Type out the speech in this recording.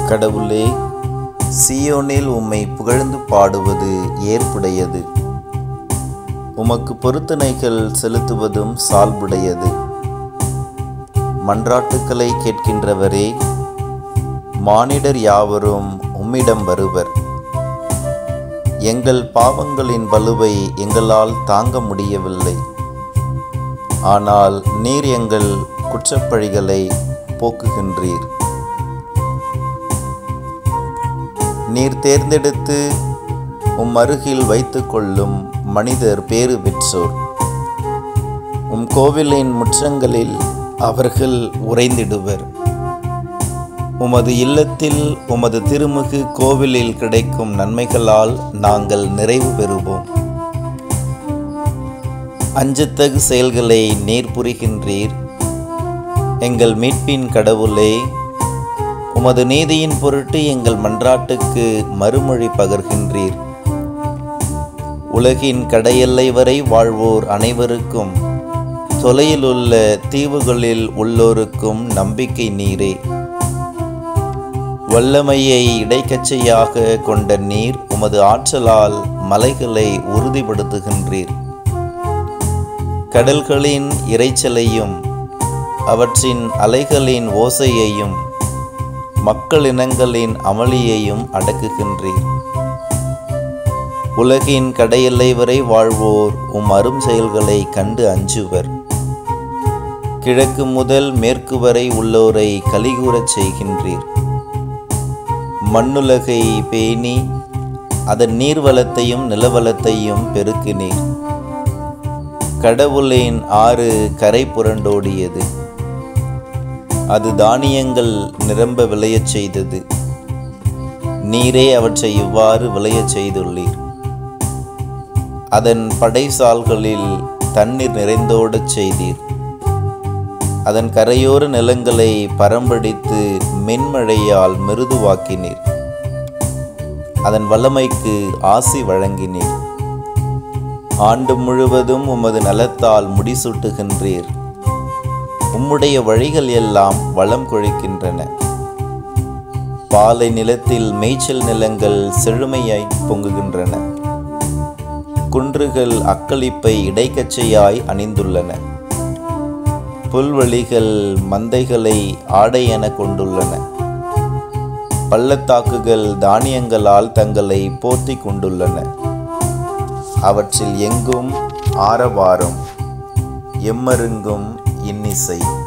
கடவுளே சீயோனில் உம்மை புகழ்ந்து பாடுவது ஏற்புடையது உமக்கு பொருத்தனைகள் செலுத்துவதும் சால்புடையது மன்றாட்டுக்களை கேட்கின்றவரே மானிடர் யாவரும் உம்மிடம் வருவர் எங்கள் பாவங்களின் வலுவை எங்களால் தாங்க முடியவில்லை ஆனால் நீர் எங்கள் குற்றப்பழிகளை போக்குகின்றீர் நீர் தேர்ந்தெடுத்து உம் அருகில் வைத்துக்கொள்ளும் மனிதர் பேறு பெற்றோர் உம் கோவிலின் முற்றங்களில் அவர்கள் உறைந்திடுவர் உமது இல்லத்தில் உமது திருமுகு கோவிலில் கிடைக்கும் நன்மைகளால் நாங்கள் நிறைவு பெறுவோம் அஞ்சத்தகு செயல்களை நீர் புரிகின்றீர் எங்கள் மீட்பின் கடவுளே உமது நீதியின் பொருட்டு எங்கள் மன்றாட்டுக்கு மறுமொழி பகர்கின்றீர் உலகின் கடையெல்லை வரை வாழ்வோர் அனைவருக்கும் தொலையிலுள்ள தீவுகளில் உள்ளோருக்கும் நம்பிக்கை நீரே வல்லமையை இடைக்கச்சையாக கொண்ட நீர் உமது ஆற்றலால் மலைகளை உறுதிப்படுத்துகின்றீர் கடல்களின் இரைச்சலையும் அவற்றின் அலைகளின் ஓசையையும் மக்களினங்களின் அமளியையும் அடக்குகின்றீர் உலகின் கடையெல்லை வரை வாழ்வோர் உம் அரும் செயல்களை கண்டு அஞ்சுவர் கிழக்கு முதல் மேற்கு வரை உள்ளோரை கலிகூறச் செய்கின்றீர் மண்ணுலகை பேணி அதன் நீர்வளத்தையும் நிலவளத்தையும் பெருக்கினீர் கடவுளின் ஆறு கரை புரண்டோடியது அது தானியங்கள் நிரம்ப விளையச் செய்தது நீரே அவற்றை இவ்வாறு விளையச் செய்துள்ளீர் அதன் படைசால்களில் தண்ணீர் நிறைந்தோடச் செய்தீர் அதன் கரையோர நிலங்களை பரம்படித்து மென்மழையால் மிருதுவாக்கினீர் அதன் வல்லமைக்கு ஆசி வழங்கினீர் ஆண்டு முழுவதும் உமது நலத்தால் முடிசூட்டுகின்றீர் உம்முடைய வழிகள் எல்லாம் வளம் கொழிக்கின்றன பாலை நிலத்தில் மேய்ச்சல் நிலங்கள் செழுமையாய் பொங்குகின்றன குன்றுகள் அக்களிப்பை இடைக்கச்சையாய் அணிந்துள்ளன புல்வெளிகள் மந்தைகளை ஆடை என கொண்டுள்ளன பள்ளத்தாக்குகள் தானியங்களால் தங்களை போர்த்தி கொண்டுள்ளன அவற்றில் எங்கும் ஆரவாரம் எம்மருங்கும் இன்னிசை